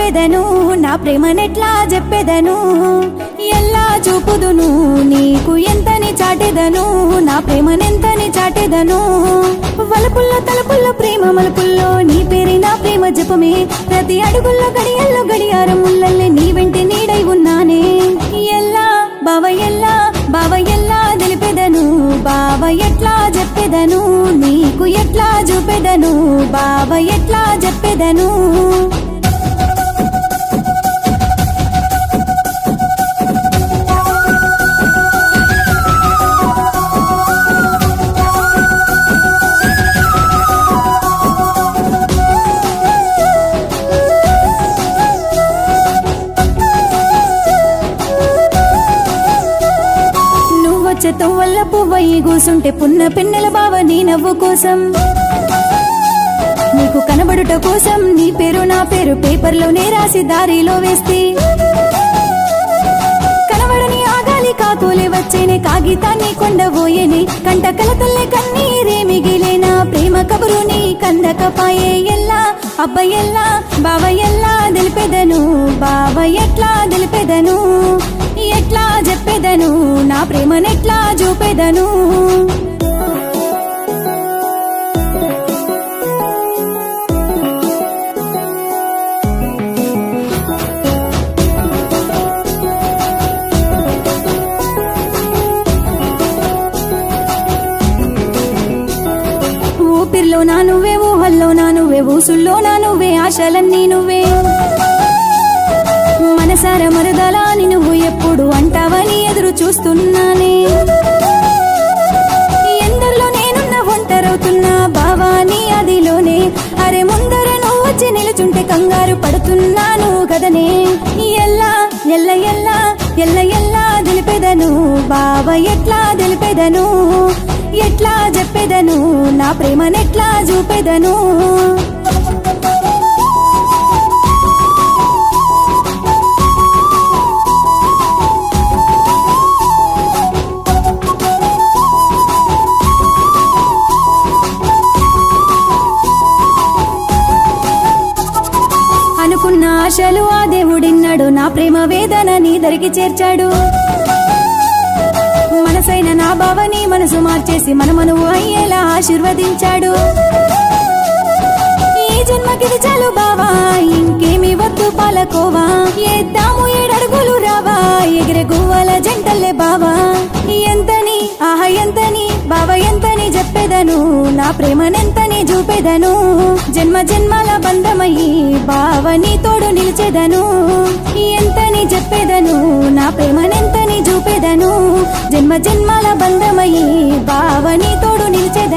చెప్పెదను నా ప్రేమనెట్లా చెప్పెదను ఎల్లా చూపుదును నీకు ఎంతని చాటెదను నా ప్రేమనెంతని చాటెదను వలపుల్లో తలుపుల్లో ప్రేమ మలుపుల్లో నీ పేరే నా ప్రేమ జపమే ప్రతి అడుగుల్లో గడియల్లో గడియారం ముల్లల్లే నీ వెంటే నీడై ఉన్నానే ఎల్లా బావ ఎల్లా బావ ఎల్లా తెలిపెదను బావ ఎట్లా చెప్పెదను నీకు ఎట్లా చూపెదను బావ ఎట్లా చెప్పెదను నువ్వొచ్చే తొవ్వల్ల పువ్వయి కూసుంటే పున్న పిన్నెల బావ నీ నవ్వు కోసం నీకు కనబడుట కోసం నీ పేరు నా పేరు పేపర్లోనే రాసి దారిలో వేస్తే కనబడని ఆగాలి కాకోలే వచ్చేనే కాగితాన్ని కొండబోయేనే కంట కలతల్లే కన్నీరే మిగిలేనా ప్రేమ కబురుని కందకపాయే ఎల్లా అబ్బ ఎల్లా బావ ఎల్లా తెలిపెదను బావ ఎట్లా తెలిపెదను ఎట్లా చెప్పెదను నా ప్రేమనెట్లా చూపెదను ఊపిరిలో నా నువ్వే ఊహల్లో నా నువ్వే ఊసుల్లో నా నువ్వే ఆశలన్నీ నువ్వే మనసార మరుదలాని నువ్వు ఎప్పుడు అంటావని ఎదురు చూస్తున్నానే ఎందరిలో నేనున్న ఒంటరవుతున్నా బావాని అదిలోనే అరే ముందర నువ్వు వచ్చి నిలుచుంటే కంగారు పడుతున్నాను కదనే ఎల్లా ఎల్ల ఎల్లా ఎల్ల ఎల్లా తెలిపెదను బావ ఎట్లా తెలిపెదను ఎట్లా చెప్పెదను నా ప్రేమనెట్లా చూపెదను అనుకున్న ఆశలు ఆ దేవుడిన్నాడు నా ప్రేమ వేదన నీ దరికి చేర్చాడు మనసైన నా బావని మనసు మార్చేసి మనమనువు అయ్యేలా ఆశీర్వదించాడు ఈ జన్మకిది చాలు బావా ఇంకేమి వద్దు పాలకోవా ఏద్దాము ఏడడుగులు రావా ఎగిరే గువ్వల జంటల్లే బావా ఎంతని ఆహా ఎంతని బావ ఎంతని చెప్పెదను నా ప్రేమనెంతని చూపెదను జన్మ జన్మల బంధమయ్యి బావని తోడు నిలిచెదను ఎంతని చెప్పెదను నా ప్రేమనెంతని చూపెదను జన్మ జన్మల బంధమయ్యి బావని తోడు నిలిచెదను